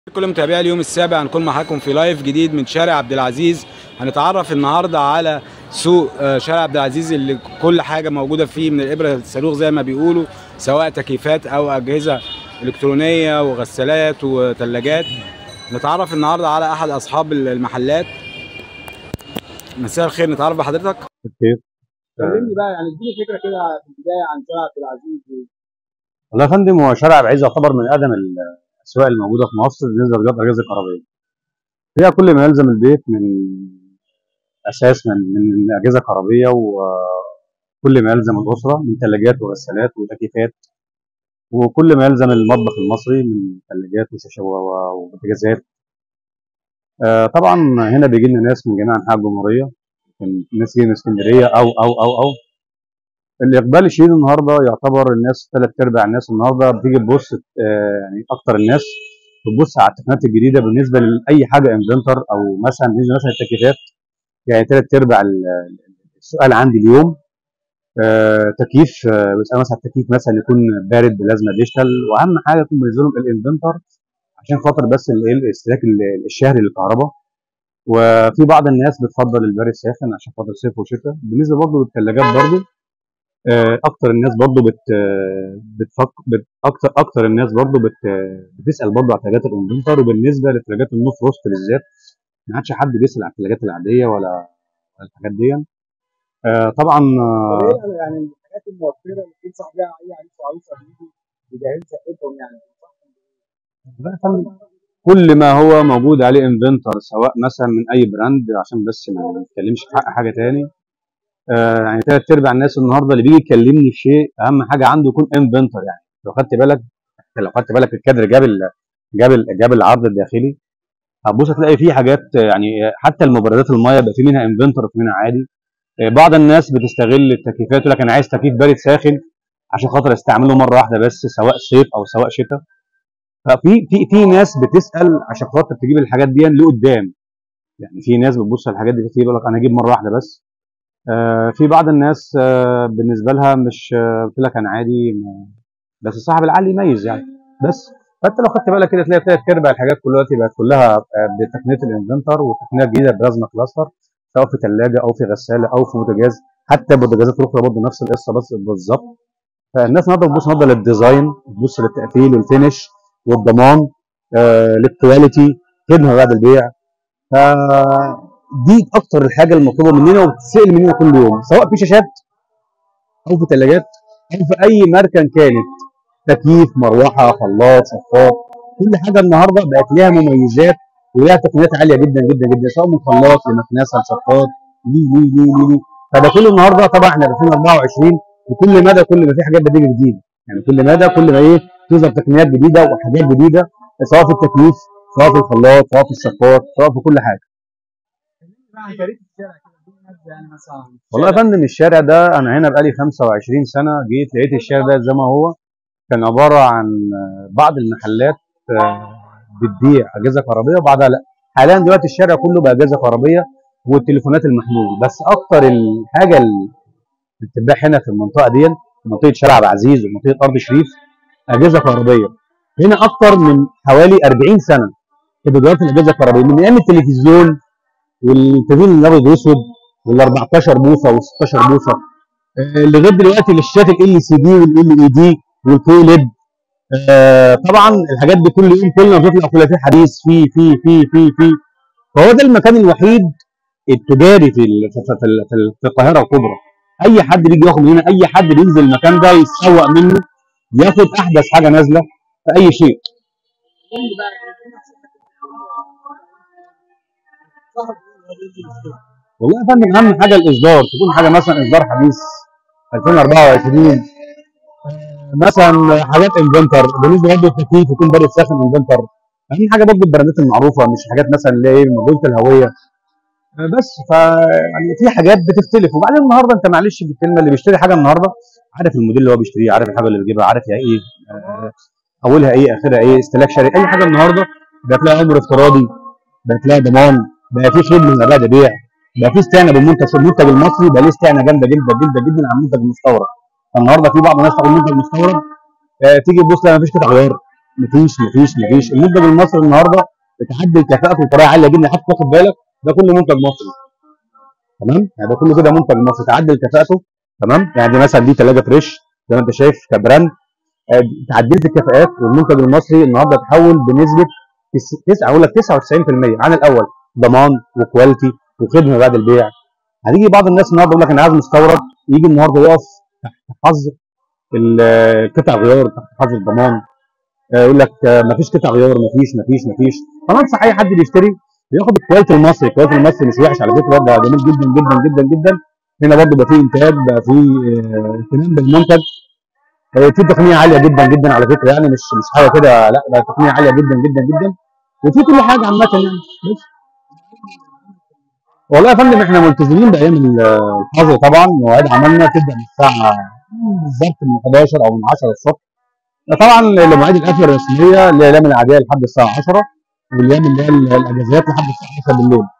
كل متابعي اليوم السابع هنكون معاكم في لايف جديد من شارع عبد العزيز هنتعرف النهارده على سوق آه، شارع عبد العزيز اللي كل حاجه موجوده فيه من الابره للصاروخ زي ما بيقولوا سواء تكييفات او اجهزه الكترونيه وغسالات وثلاجات نتعرف النهارده على احد اصحاب المحلات مساء الخير نتعرف بحضرتك كيف؟ كلمني بقى يعني اديني فكره كده في البدايه عن شارع عبد العزيز والله يا فندم هو شارع عبد العزيز يعتبر من اقدم الاسواق الموجوده في مصر بالنسبه لجاب الاجهزه الكهربائيه. فيها كل ما يلزم البيت من اساس من من اجهزه كهربائيه وكل ما يلزم الاسره من ثلاجات وغسالات وتكييفات وكل ما يلزم المطبخ المصري من ثلاجات وشاشه و- و- وبوتاجازات. آه، طبعا هنا بيجي لنا ناس من جميع انحاء الجمهوريه يمكن ناس جايه من اسكندريه او او او او الاقبال الشديد النهارده يعتبر الناس ثلاث ارباع الناس النهارده بتيجي تبص آه، يعني اكتر الناس بتبص على التقنيات الجديده بالنسبه لاي حاجه انفنتر او مثلا بالنسبه مثلا التكييفات يعني ثلاث ارباع ال- السؤال عندي اليوم آه، تكييف آه، بيسأل مثلا التكييف مثلا يكون بارد بلازمه ديجيتال واهم حاجه يكون بالنسبه لهم الانفنتر عشان خاطر بس الايه الاستهلاك ال- الشهري للكهرباء وفي بعض الناس بتفضل البارد ساخن عشان خاطر صيف وشتاء بالنسبه برضه للثلاجات برضه آه، اكتر الناس برضو بت بتفك بت اكتر اكتر الناس برضو بت بتسال برضو على ثلاجات الانفنتر وبالنسبه لثلاجات النو فروست بالذات ما عادش حد بيسال على الثلاجات العاديه ولا ولا الحاجات دي آه، طبعا آه، ايه يعني الحاجات الموفره اللي تنصح بيها اي عريس وعروسه بيجوا يجهزوا شقتهم يعني لا يا فندم، كل ما هو موجود عليه انفنتر سواء مثلا من اي براند عشان بس ما نتكلمش في حق حاجه تاني آه، يعني ثلاث ارباع الناس النهارده اللي بيجي يكلمني في شيء اهم حاجه عنده يكون انفنتر يعني لو خدت بالك لو خدت بالك الكادر جاب ال جاب ال جاب العرض الداخلي هتبص هتلاقي فيه حاجات يعني حتى المبردات الميه بقى في منها انفنتر وفي منها عادي آه، بعض الناس بتستغل التكييفات يقول لك انا عايز تكييف بارد ساخن عشان خاطر استعمله مره واحده بس سواء صيف او سواء شتاء ففي في في ناس بتسال عشان خاطر تجيب الحاجات دي لقدام يعني في ناس بتبص على الحاجات دي كتير يقول لك انا اجيب مره واحده بس آه، في بعض الناس آه، بالنسبه لها مش آه، قلت لك انا عادي ما- بس صاحب العقل يميز يعني بس فانت لو خدت بالك كده تلاقي ثلاث ارباع الحاجات كلها دلوقتي بقت كلها آه، بتقنيه الانفنتر وتقنيه جديده بلازما كلاستر سواء في ثلاجه او في غساله او في بوتاجاز حتى البوتاجازات الاخرى برضه نفس القصه بس بالظبط فالناس النهارده بتبص النهارده للديزاين بتبص للتقفيل والفينش والضمان آه للكواليتي خدمه بعد البيع ف دي اكتر الحاجه المطلوبه مننا وبتسال مننا كل يوم سواء في شاشات او في ثلاجات او في اي مركن كانت تكييف مروحه خلاط شفاط كل حاجه النهارده بقت ليها مميزات وليها تقنيات عاليه جدا جدا جدا سواء من خلاط لمكنسه لشفاط ليه ليه ليه ليه ليه فده كل النهارده طبعا احنا في 2024 وكل مدى كل ما في حاجات بتيجي جديده يعني كل مدى كل ما ايه تظهر تقنيات جديده وحاجات جديده سواء في التكييف سواء في الخلاط سواء في الشفاط سواء في كل حاجه عن خريطه الشارع كده اديني نبذه يعني مثلا والله يا فندم الشارع ده انا هنا بقالي 25 سنه جيت لقيت الشارع ده زي ما هو كان عباره عن آه، بعض المحلات آه، بتبيع اجهزه كهربائيه وبعضها لا حاليا دلوقتي الشارع كله بقى اجهزه كهربائيه والتليفونات المحمول بس اكتر الحاجه اللي بتتباع هنا في المنطقه دي منطقه شارع عبد العزيز ومنطقه ارض شريف اجهزه كهربائيه هنا اكتر من حوالي 40 سنه في بدايه الاجهزه الكهربائيه من ايام التلفزيون والتلفزيون الابيض والاسود وال 14 بوصه وال 16 بوصه آه، لغايه دلوقتي للشاشات ال سي دي والال اي دي والكو ليد آه، طبعا الحاجات دي كل يوم كل ما بيطلع كل في حديث في في في في في فهو ده المكان الوحيد التجاري في ال- في في ال- في ال- في القاهره الكبرى اي حد بيجي ياخد من هنا اي حد بينزل المكان ده يتسوق منه ياخد احدث حاجه نازله في اي شيء كلمني بقى يعني ايه نصيحتك صاحب الشغل والله يا فندم اهم حاجه الاصدار تكون حاجه مثلا اصدار حديث 2024 مثلا حاجات انفنتر بالنسبه برضه التكييف يكون بارد ساخن انفنتر اهم حاجه برضه البراندات المعروفه مش حاجات مثلا اللي هي ايه مجهوله الهويه آه، بس ف يعني في حاجات بتختلف وبعدين النهارده انت معلش بالكلمه اللي بيشتري حاجه النهارده عارف الموديل اللي هو بيشتريه عارف الحاجه اللي بيجيبها عارف هي ايه آه، اولها ايه اخرها ايه استهلاك شرعي اي حاجه النهارده بقت لها امر افتراضي بقت لها ضمان بقى في خدمه ما بعد بيع بقى في استعنه بالمنتج المنتج المصري بقى ليه استعنه جامده جدا جدا جدا عن المنتج المستورد فالنهارده في بعض الناس تاخد منتج مستورد آه، تيجي تبص لا مفيش قطع غيار مفيش مفيش مفيش المنتج المصري النهارده بتعدل كفاءته بطريقه عاليه جدا حتى تاخد بالك ده كله منتج مصري تمام يعني ده كله كده منتج مصري تعدل كفاءته تمام يعني مثلا دي ثلاجه فريش زي ما انت شايف كبراند آه، تعدلت الكفاءات والمنتج المصري النهارده تحول بنسبه تس- تسعة اقول لك 99% عن الاول ضمان وكواليتي وخدمه بعد البيع هتيجي بعض الناس النهارده يقول لك انا عايز مستورد يجي النهارده يقف تحت حظر ال- القطع غيار تحت حظر الضمان آه، يقول لك آه، مفيش قطع غيار مفيش مفيش مفيش انا انصح اي حد بيشتري ياخد الكواليتي المصري الكواليتي المصري مش وحش على فكره ده جميل جدا جدا جدا جدا هنا برضه بقى فيه انتاج بقى فيه آه، اهتمام بالمنتج آه، في تقنيه عاليه جدا جدا على فكره يعني مش مش حاجه كده لا لا تقنيه عاليه جدا جدا جدا وفي كل حاجه عامه يعني بس والله يا فندم احنا ملتزمين بايام الحظر طبعا مواعيد عملنا تبدا من الساعه بالظبط من 11 او من 10 الصبح طبعا لمواعيد القفله الرسميه اللي هي الايام العاديه لحد الساعه 10 والايام اللي هي الاجازات لحد الساعه 10 بالليل